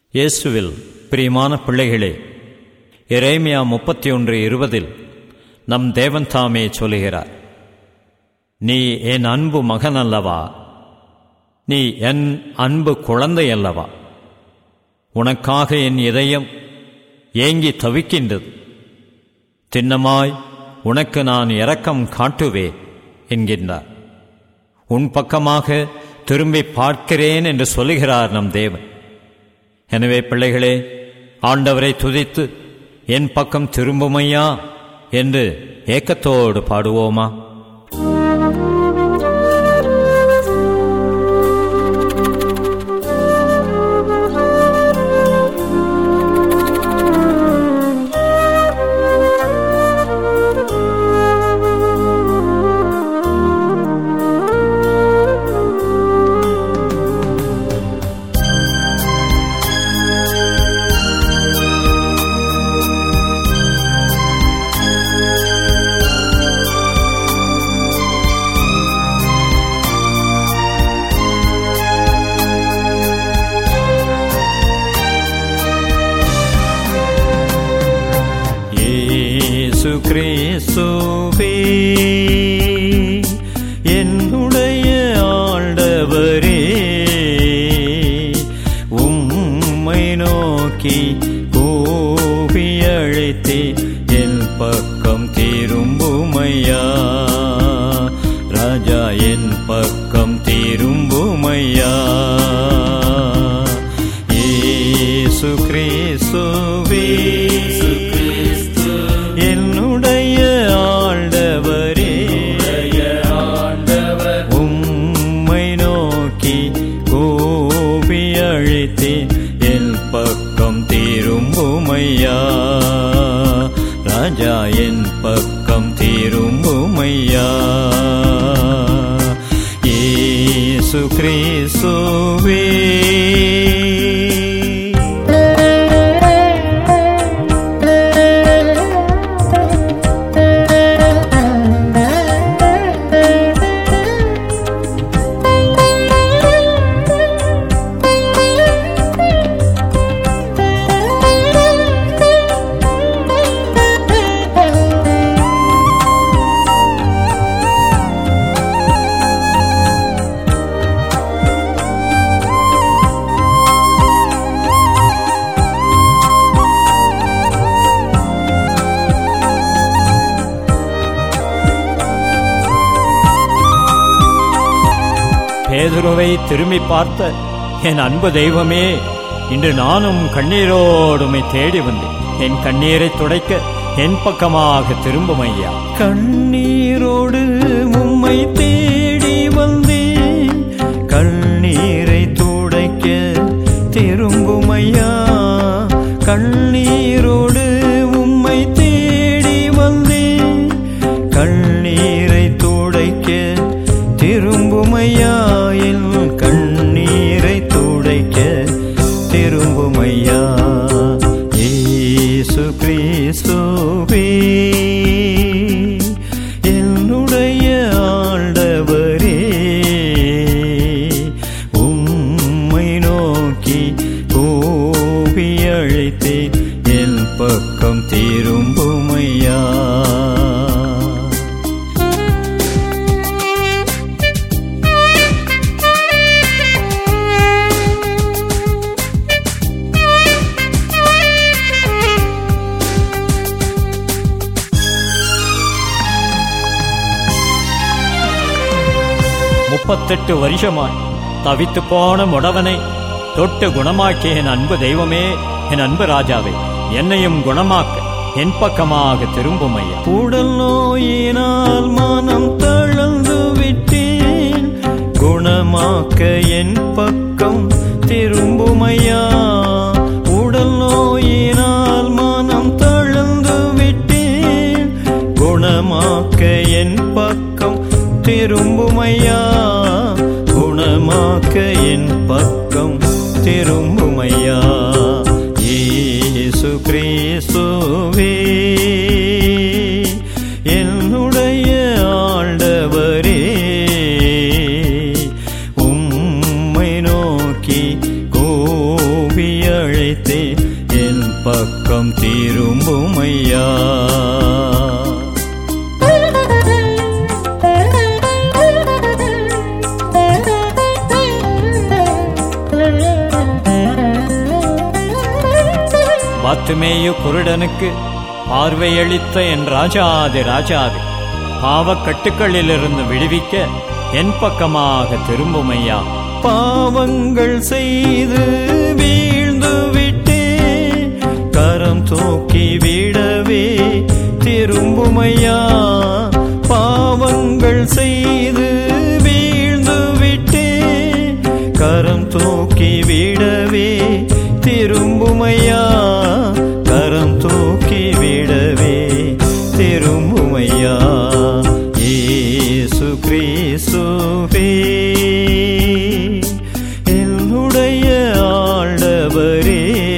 இயேசுவில் பிரியமான பிள்ளைகளே எரேமியா முப்பத்தி ஒன்று இருபதில் நம் தேவன் தாமே சொல்லுகிறார் நீ என் அன்பு மகன் அல்லவா நீ என் அன்பு குழந்தை அல்லவா உனக்காக என் இதயம் ஏங்கி தவிக்கின்றது திண்ணமாய் உனக்கு நான் இரக்கம் காட்டுவேன் என்கின்றார் உன் பக்கமாக திரும்பி பார்க்கிறேன் என்று சொல்லுகிறார் நம் தேவன் எனவே பிள்ளைகளே ஆண்டவரை துதித்து என் பக்கம் திரும்புமையா என்று ஏக்கத்தோடு பாடுவோமா இயேசு கிறிஸ்துவே என்னுடைய ஆண்டவரே உம்மை நோக்கி கூவி அழைத்தே என் பக்கம் திரும்புமையா ராஜா என் பக்கம் திரும்புமையா இயேசு கிறிஸ்துவே என்னுடைய ஆண்டவரே உம்மை நோக்கி கூவி அழைத்தேன் என் பக்கம் திரும்புமையா ராஜா என் பக்கம் திரும்புமையா இயேசு கிறிஸ்துவே பேதுருவை திரும்பி பார்த்த என் அன்பு தெய்வமே இன்று நானும் கண்ணீரோடுமை தேடி வந்தேன் என் கண்ணீரை துடைக்க என் பக்கமாக திரும்பும் ஐயா கண்ணீரோடு உம்மை தேடி வந்தேன் கண்ணீரை துடைக்க திரும்பும் ஐயா கண்ணீரோடு உம்மை தேடி வந்தேன் கண்ணீரை துடைக்க திரும்புமையா என் கண்ணீரை துடைக்க திரும்புமையா இயேசு கிறிஸ்துவே என்னுடைய ஆண்டவரே உம்மை நோக்கி கூவி அழைத்தேன் என் பக்கம் திரும்புமையா முப்பத்தெட்டு வருஷமாய் தவித்து போன முடவனை தொட்டு குணமாக்கிய என் அன்பு தெய்வமே என் அன்பு ராஜாவே என்னையும் குணமாக்க என் பக்கமாக திரும்பும் ஐயா உடல் நோயினால் மனம் தளர்ந்து விட்டேன் குணமாக்க என் பக்கம் திரும்புமையா உடல் நோயினால் மனம் தளர்ந்து விட்டேன் குணமாக்க என் பக்கம் திரும்புமையா குணமாக்க என் பக்கம் திரும்புமையா இயேசு கிறிஸ்துவே என்னுடைய ஆண்டவரே உம்மை நோக்கி கோவி அழை அழைத்தே என் பக்கம் திரும்புமையா பாத்துமேயு குருடனுக்கு பார்வையளித்த என் ராஜாதி ராஜாதி பாவக்கட்டுக்களிலிருந்து விடுவிக்க என் பக்கமாக திரும்புமையா பாவங்கள் செய்து வீழ்ந்து விட்டே கரம் தூக்கி விடவே திரும்புமையா பாவங்கள் செய்து வீழ்ந்து விட்டே கரம் தூக்கி விடவே திரும்புமையா கரம் தூக்கி விடவே திரும்புமையா இயேசு கிறிஸ்துவே என்னுடைய ஆண்டவரே